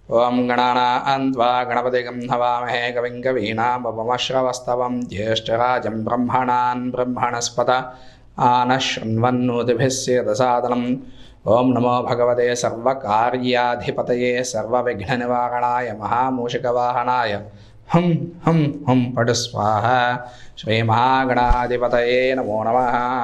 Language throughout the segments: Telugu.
ఓం గణానాన్వా గణపతిగం హవామహే కవిం కవీనామపమశ్రవస్తవం జ్యేష్ఠరాజం బ్రహ్మణాన్ బ్రహ్మణస్పత ఆనశృण्वन्नोतिभिः सेदसादनम् ఓం నమో భగవతే సర్వకార్యాధిపతయే సర్వవిఘ్ననివారణాయ మహామూషికవాహనాయ హం హం హం పటు స్వాహ శ్రీ మహాగణాధిపతయే నమో నమ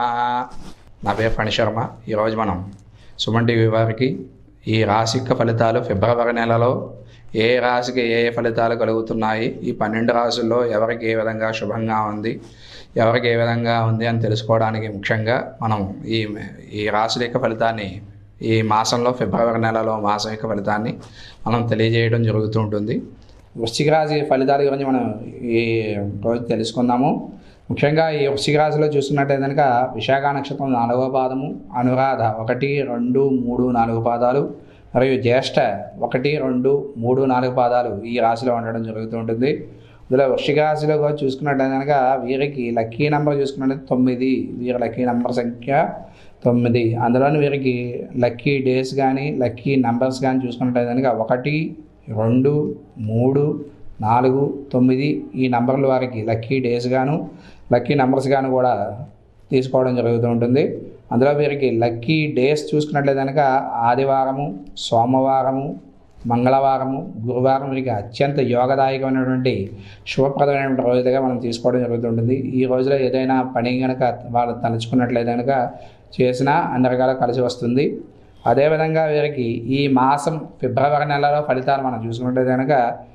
నా పేరు ఫణి శర్మ ఈరోజు మనం సుమన్ టీవీ వారికి ఈ రాశి యొక్క ఫలితాలు ఫిబ్రవరి నెలలో ఏ రాశికి ఏ ఏ ఫలితాలు కలుగుతున్నాయి ఈ పన్నెండు రాశుల్లో ఎవరికి ఏ విధంగా శుభంగా ఉంది ఎవరికి ఏ విధంగా ఉంది అని తెలుసుకోవడానికి ముఖ్యంగా మనం ఈ ఈ రాశుల యొక్క ఫలితాన్ని ఈ మాసంలో ఫిబ్రవరి నెలలో మాసం యొక్క ఫలితాన్ని మనం తెలియజేయడం జరుగుతూ ఉంటుంది వృశ్చిక రాశి ఫలితాల గురించి మనం ఈ రోజు తెలుసుకుందాము ముఖ్యంగా ఈ వృశ్చిక రాశిలో చూసుకున్నట్టయితే కనుక విశాఖ నక్షత్రం నాలుగవ పాదము అనురాధ ఒకటి రెండు మూడు నాలుగు పాదాలు మరియు జ్యేష్ఠ ఒకటి రెండు మూడు నాలుగు పాదాలు ఈ రాశిలో ఉండడం జరుగుతూ ఉంటుంది ఇందులో వృశ్చిక రాశిలో కూడా చూసుకున్నట్టయితే కనుక వీరికి లక్కీ నెంబర్ చూసుకున్నట్టయితే తొమ్మిది వీరి లక్కీ నెంబర్ సంఖ్య తొమ్మిది అందులోని వీరికి లక్కీ డేస్ కానీ లక్కీ నెంబర్స్ కానీ చూసుకున్నట్టయితే కనుక ఒకటి రెండు మూడు నాలుగు తొమ్మిది ఈ నంబర్లు వారికి లక్కీ డేస్ గాను లక్కీ నెంబర్స్ గాను కూడా తీసుకోవడం జరుగుతూ ఉంటుంది అందులో వీరికి లక్కీ డేస్ చూసుకున్నట్లయితే కనుక ఆదివారము సోమవారము మంగళవారము గురువారం వీరికి అత్యంత యోగదాయకమైనటువంటి శుభప్రదమైనటువంటి రోజులుగా మనం తీసుకోవడం జరుగుతుంటుంది ఈ రోజులో ఏదైనా పని కనుక వాళ్ళు తలుచుకున్నట్లయితే కనుక చేసినా అన్ని రకాల కలిసి వస్తుంది అదేవిధంగా వీరికి ఈ మాసం ఫిబ్రవరి నెలలో ఫలితాలు మనం చూసుకున్నట్లయితే కనుక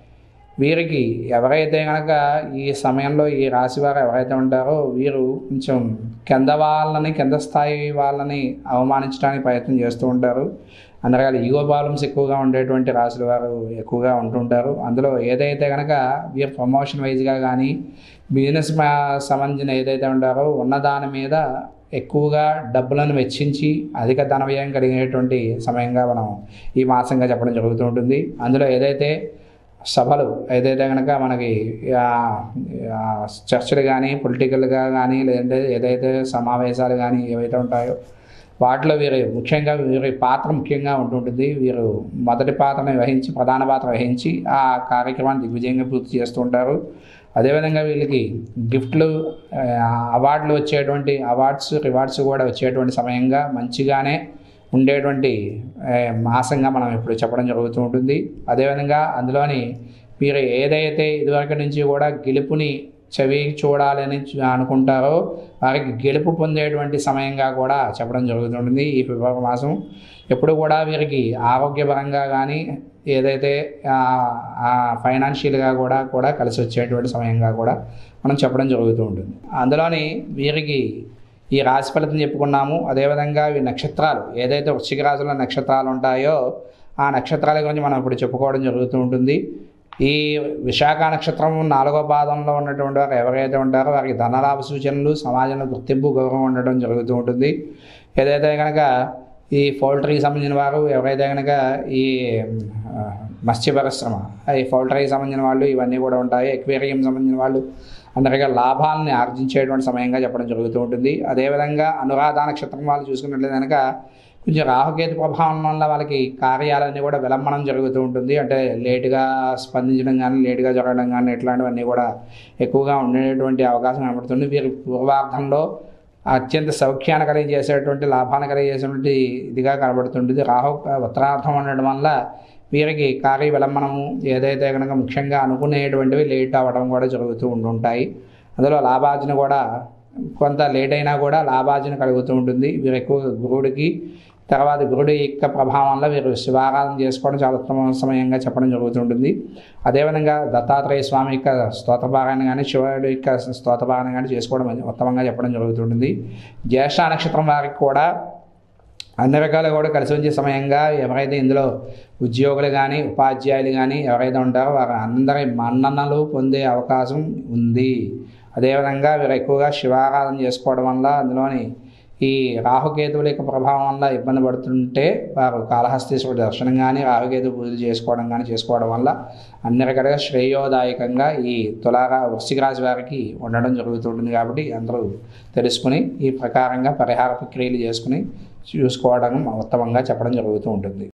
వీరికి ఎవరైతే కనుక ఈ సమయంలో ఈ రాశి వారు ఎవరైతే ఉంటారో వీరు కొంచెం కింద వాళ్ళని కింద స్థాయి వాళ్ళని అవమానించడానికి ప్రయత్నం చేస్తూ ఉంటారు అన్ని రకాల ఈగో ప్రాబ్లమ్స్ ఎక్కువగా ఉండేటువంటి రాశుల వారు ఎక్కువగా ఉంటుంటారు అందులో ఏదైతే కనుక వీరు ప్రమోషన్ వైజ్గా కానీ బిజినెస్ సంబంధించిన ఏదైతే ఉంటారో ఉన్న దాని మీద ఎక్కువగా డబ్బులను వెచ్చించి అధిక ధన వ్యయం కలిగేటువంటి సమయంగా మనం ఈ మాసంగా చెప్పడం జరుగుతూ ఉంటుంది అందులో ఏదైతే సభలు ఏదైతే కనుక మనకి ఆ, ఆ, చర్చలు కానీ పొలిటికల్గా కానీ లేదంటే ఏదైతే సమావేశాలు కానీ ఏవైతే ఉంటాయో వాటిలో వీరు ముఖ్యంగా వీరి పాత్ర ముఖ్యంగా ఉంటుంటుంది వీరు మొదటి పాత్రని వహించి ప్రధాన పాత్ర వహించి ఆ కార్యక్రమాన్ని దిగ్విజయంగా పూర్తి చేస్తూ ఉంటారు అదేవిధంగా వీళ్ళకి గిఫ్ట్లు ఆ, అవార్డులు వచ్చేటువంటి అవార్డ్స్ రివార్డ్స్ కూడా వచ్చేటువంటి సమయంగా మంచిగానే ఉండేటువంటి ఆ, మాసంగా మనం ఇప్పుడు చెప్పడం జరుగుతూ ఉంటుంది అదేవిధంగా అందులోని మీరు ఏదైతే ఇదివరకు నుంచి కూడా గెలుపుని చవి చూడాలని చూ- అనుకుంటారో వారికి గెలుపు పొందేటువంటి సమయంగా కూడా చెప్పడం జరుగుతుంటుంది ఈ ఫిబ్రవరి మాసం ఎప్పుడు కూడా వీరికి ఆరోగ్యపరంగా కానీ ఏదైతే ఫైనాన్షియల్గా కూడా కూడా కలిసి వచ్చేటువంటి సమయంగా కూడా మనం చెప్పడం జరుగుతూ ఉంటుంది అందులోని వీరికి ఈ రాశి ఫలితం చెప్పుకున్నాము అదేవిధంగా ఈ నక్షత్రాలు ఏదైతే వృశ్చిక రాశిలో నక్షత్రాలు ఉంటాయో ఆ నక్షత్రాల గురించి మనం ఇప్పుడు చెప్పుకోవడం జరుగుతూ ఉంటుంది ఈ విశాఖ నక్షత్రం నాలుగో పాదంలో ఉన్నటువంటి వారు ఎవరైతే ఉంటారో వారికి ధనలాభ సూచనలు సమాజంలో గుర్తింపు గౌరవం ఉండడం జరుగుతూ ఉంటుంది ఏదైతే కనుక ఈ పౌల్ట్రీకి సంబంధించిన వారు ఎవరైతే కనుక ఈ ఆ, మత్స్య పరిశ్రమ ఈ పౌల్ట్రీకి సంబంధించిన వాళ్ళు ఇవన్నీ కూడా ఉంటాయి ఎక్వేరియం సంబంధించిన వాళ్ళు అందరిగా లాభాలని ఆర్జించేటువంటి సమయంగా చెప్పడం జరుగుతూ ఉంటుంది అదేవిధంగా అనురాధ నక్షత్రం వాళ్ళు చూసుకున్నట్లయితే కనుక కొంచెం రాహుకేతు ప్రభావం వల్ల వాళ్ళకి కార్యాలన్నీ కూడా విలంబనం జరుగుతూ ఉంటుంది అంటే లేటుగా స్పందించడం కానీ లేటుగా జరగడం కానీ ఇట్లాంటివన్నీ కూడా ఎక్కువగా ఉండేటువంటి అవకాశం కనబడుతుంది వీరి పూర్వార్థంలో అత్యంత సౌఖ్యాన్ని కలిగజేసేటువంటి లాభాన్ని కలిగజేసేటువంటి ఇదిగా కనబడుతుంటుంది రాహు ఉత్తరార్థం ఉండడం వల్ల వీరికి కార్య విలంబనము ఏదైతే కనుక ముఖ్యంగా అనుకునేటువంటివి లేట్ అవ్వడం కూడా జరుగుతూ ఉంటుంటాయి అందులో లాభార్జన కూడా కొంత లేట్ అయినా కూడా లాభార్జన కలుగుతూ ఉంటుంది వీరు ఎక్కువ గురుడికి తర్వాత గురుడి యొక్క ప్రభావం వల్ల వీరు శివారాధన చేసుకోవడం చాలా ఉత్తమ సమయంగా చెప్పడం జరుగుతుంటుంది అదేవిధంగా దత్తాత్రేయ స్వామి యొక్క స్తోత్రపారాయణ కానీ శివుడి యొక్క స్తోత్రపారాయణ కానీ చేసుకోవడం ఉత్తమంగా చెప్పడం జరుగుతుంటుంది జ్యేష్ఠ నక్షత్రం వారికి కూడా అన్ని రకాలు కూడా కలిసి వచ్చే సమయంగా ఎవరైతే ఇందులో ఉద్యోగులు కానీ ఉపాధ్యాయులు కానీ ఎవరైతే ఉంటారో వారు అందరి మన్ననలు పొందే అవకాశం ఉంది అదేవిధంగా వీరు ఎక్కువగా శివారాధన చేసుకోవడం వల్ల అందులోని ఈ రాహుకేతువుల యొక్క ప్రభావం వల్ల ఇబ్బంది పడుతుంటే వారు కాళహస్తీశ్వరుడు దర్శనం కానీ రాహుకేతు పూజలు చేసుకోవడం కానీ చేసుకోవడం వల్ల అన్ని రకాలుగా శ్రేయోదాయకంగా ఈ తులారా వృశ్చిక రాశి వారికి ఉండడం జరుగుతుంటుంది కాబట్టి అందరూ తెలుసుకుని ఈ ప్రకారంగా పరిహార ప్రక్రియలు చేసుకుని చూసుకోవడం ఉత్తమంగా చెప్పడం జరుగుతూ ఉంటుంది